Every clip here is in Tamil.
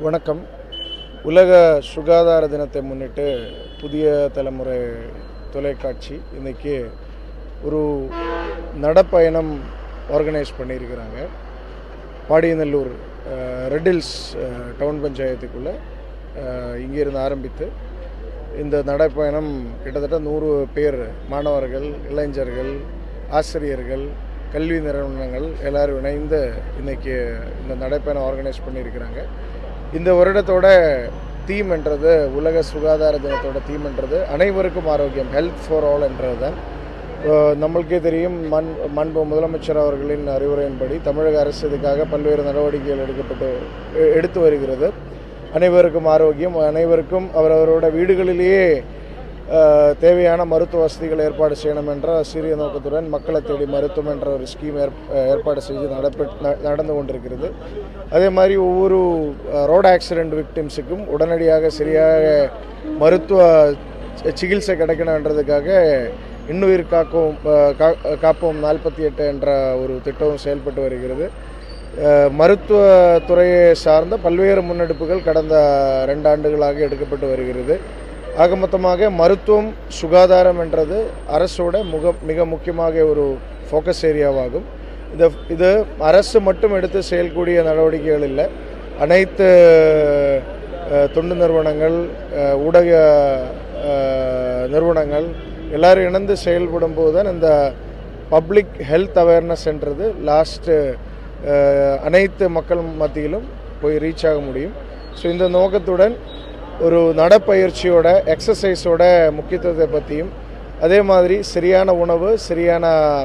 வணக்கம் உலக சுகாதார தினத்தை முன்னிட்டு புதிய தலைமுறை தொலைக்காட்சி இன்னைக்கு ஒரு நடப்பயணம் ஆர்கனைஸ் பண்ணியிருக்கிறாங்க பாடியநல்லூர் அஹ், ரெட்டில்ஸ் அஹ், டவுன் பஞ்சாயத்துக்குள்ளே இங்கிருந்து ஆரம்பித்து இந்த நடைப்பயணம் கிட்டத்தட்ட நூறு பேர் மாணவர்கள் இளைஞர்கள் ஆசிரியர்கள் கல்வி நிறுவனங்கள் எல்லாரும் இணைந்து இன்னைக்கு இந்த நடைப்பயணம் ஆர்கனைஸ் பண்ணியிருக்கிறாங்க இந்த வருடத்தோட தீம் என்றது உலக சுகாதார தினத்தோட தீம் என்றது அனைவருக்கும் ஆரோக்கியம் ஹெல்த் ஃபார் ஆல் என்றது தான் அஹ் நம்மளுக்கே தெரியும் மண் மண்பு முதலமைச்சர் அவர்களின் அறிவுரையின்படி தமிழக அரசு இதுக்காக பல்வேறு நடவடிக்கைகள் எடுக்கப்பட்டு எ- எடுத்து வருகிறது அனைவருக்கும் ஆரோக்கியம் அனைவருக்கும் அவரவரோட வீடுகளிலேயே அஹ், தேவையான மருத்துவ வசதிகள் ஏற்பாடு செய்யணும் என்ற சிறிய நோக்கத்துடன் மக்களை தேடி மருத்துவம் என்ற ஒரு ஸ்கீம் ஏற் ஏற்பாடு செய்து நடப்ப ந- நடந்து கொண்டிருக்கிறது அதே மாதிரி ஒவ்வொரு ரோடு ஆக்சிடென்ட் விக்டிம்ஸுக்கும் உடனடியாக சரியாக மருத்துவ சி- சிகிச்சை கிடைக்கணுன்றதுக்காக இன்னுயிர் காக்கும் அஹ், கா- காப்போம் நாற்பத்தி எட்டு என்ற ஒரு திட்டமும் செயல்பட்டு வருகிறது அஹ், மருத்துவத்துறையை சார்ந்த பல்வேறு முன்னெடுப்புகள் கடந்த ரெண்டு ஆண்டுகளாக எடுக்கப்பட்டு வருகிறது ஆக மொத்தமாக மருத்துவம் சுகாதாரம் என்றது அரசோட முக மிக முக்கியமாக ஒரு ஃபோக்கஸ் ஏரியாவாகும் இந்த இது அரசு மட்டும் எடுத்து செயல்கூடிய நடவடிக்கைகள் இல்லை அனைத்து அஹ், தொண்டு நிறுவனங்கள் அஹ், ஊடக அஹ், நிறுவனங்கள் எல்லாரும் இணைந்து செயல்படும் போது தான் இந்த பப்ளிக் ஹெல்த் அவேர்னஸ்ன்றது லாஸ்ட்டு அனைத்து மக்கள் மத்தியிலும் போய் ரீச் ஆக முடியும் ஸோ இந்த நோக்கத்துடன் ஒரு நடப்பயிற்சியோட எக்ஸசைஸோட முக்கியத்துவத்தை பற்றியும் அதே மாதிரி சரியான உணவு சரியான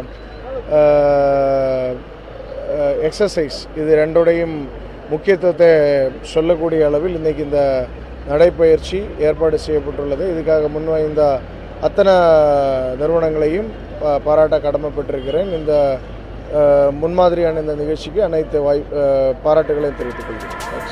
எக்ஸசைஸ் இது ரெண்டோடையும் முக்கியத்துவத்தை சொல்லக்கூடிய அளவில் இன்றைக்கி இந்த நடைப்பயிற்சி ஏற்பாடு செய்யப்பட்டுள்ளது இதுக்காக முன்வைந்த அத்தனை நிறுவனங்களையும் பா- பாராட்ட கடமைப்பட்டிருக்கிறேன் இந்த அஹ், முன்மாதிரியான இந்த நிகழ்ச்சிக்கு அனைத்து வாய் அஹ், பாராட்டுகளையும் தெரிவித்துக் கொள்கிறேன் Thanks.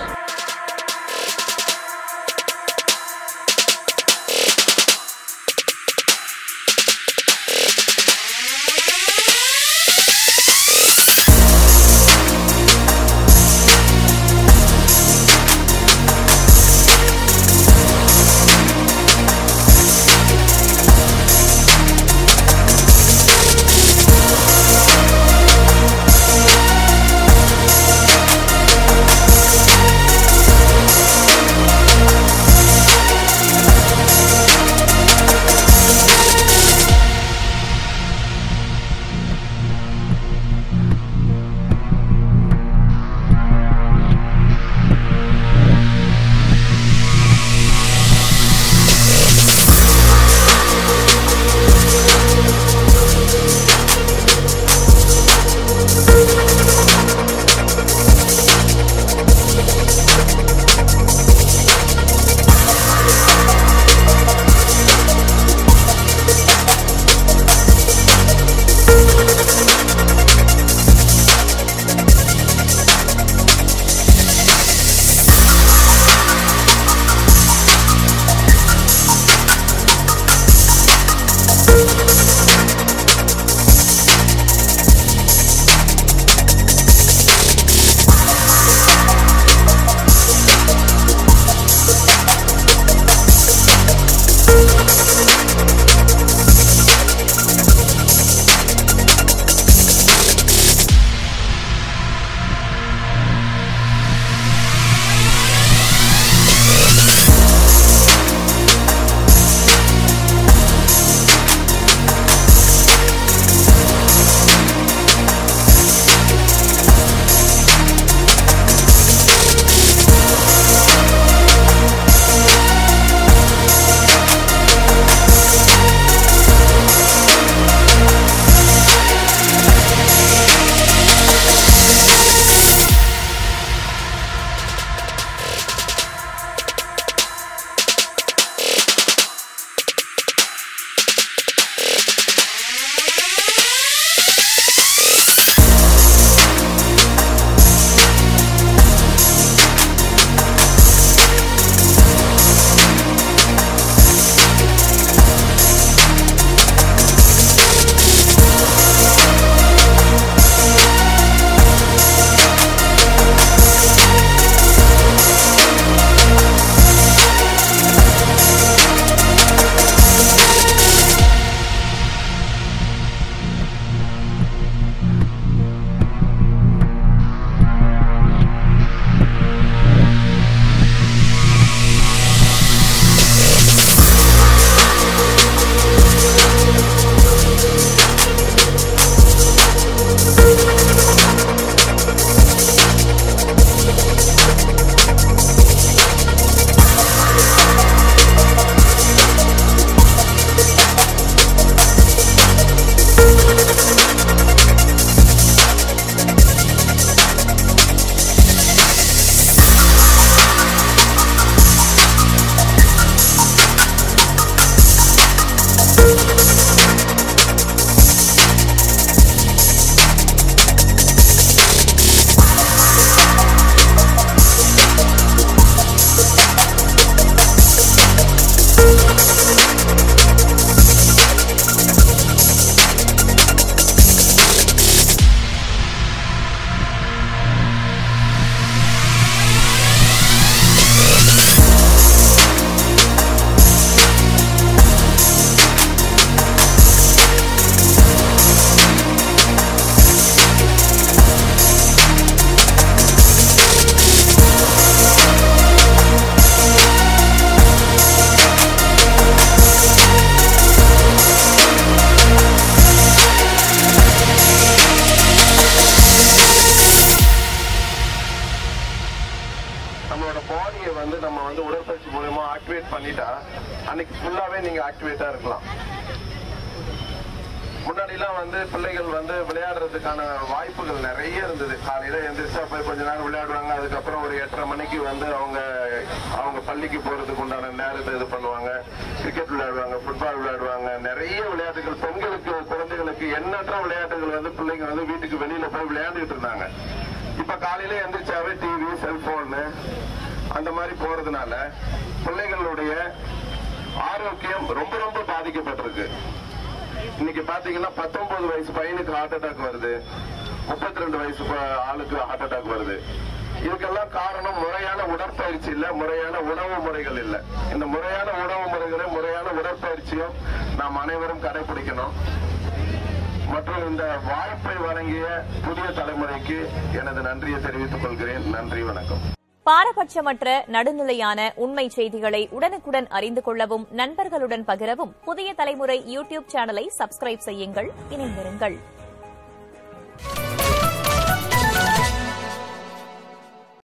உங்களோட பாடியை வந்து நம்ம வந்து உடற்பயிற்சி மூலமா ஆக்டிவேட் பண்ணிட்டா அன்னைக்கு ஃபுல்லாவே நீங்க ஆக்டிவேட்டா இருக்கலாம் முன்னாடிலாம் வந்து பிள்ளைகள் வந்து விளையாடுறதுக்கான வாய்ப்புகள் நிறைய இருந்தது காலையில எந்திரிச்சா போய் கொஞ்ச நேரம் விளையாடுவாங்க அதுக்கப்புறம் ஒரு எட்டரை மணிக்கு வந்து அவங்க அவங்க பள்ளிக்கு போறதுக்கு உண்டான நேரத்தை இது பண்ணுவாங்க கிரிக்கெட் விளையாடுவாங்க ஃபுட்பால் விளையாடுவாங்க நிறைய விளையாட்டுகள் பெண்களுக்கு குழந்தைகளுக்கு எண்ணற்ற விளையாட்டுகள் வந்து பிள்ளைங்க வந்து வீட்டுக்கு வெளியில போய் விளையாண்டுட்டு இருந்தாங்க இப்ப காலையில எந்திரிச்சாவே டிவி செல்போனு அந்த மாதிரி போறதுனால பிள்ளைகளுடைய ஆரோக்கியம் ரொம்ப ரொம்ப பாதிக்கப்பட்டிருக்கு இன்னைக்கு பாத்தீங்கன்னா பத்தொன்பது வயசு பையனுக்கு ஹார்ட் அட்டாக் வருது முப்பத்தி ரெண்டு வயசு ப- ஆளுக்கு ஹார்ட் அட்டாக் வருது இதுக்கெல்லாம் காரணம் முறையான உடற்பயிற்சி இல்ல முறையான உணவு முறைகள் இல்ல இந்த முறையான உணவு முறைகளை முறையான உடற்பயிற்சியும் நாம் அனைவரும் கடைபிடிக்கணும் மற்றும் இந்த வாய்ப்பை வழங்கிய புதிய தலைமுறைக்கு எனது நன்றியை தெரிவித்துக் கொள்கிறேன் நன்றி வணக்கம் பாரபட்சமற்ற நடுநிலையான உண்மை செய்திகளை உடனுக்குடன் அறிந்து கொள்ளவும் நண்பர்களுடன் பகிரவும் புதிய தலைமுறை யூடியூப் சேனலை சப்ஸ்கிரைப் செய்யுங்கள் இணைந்திருங்கள்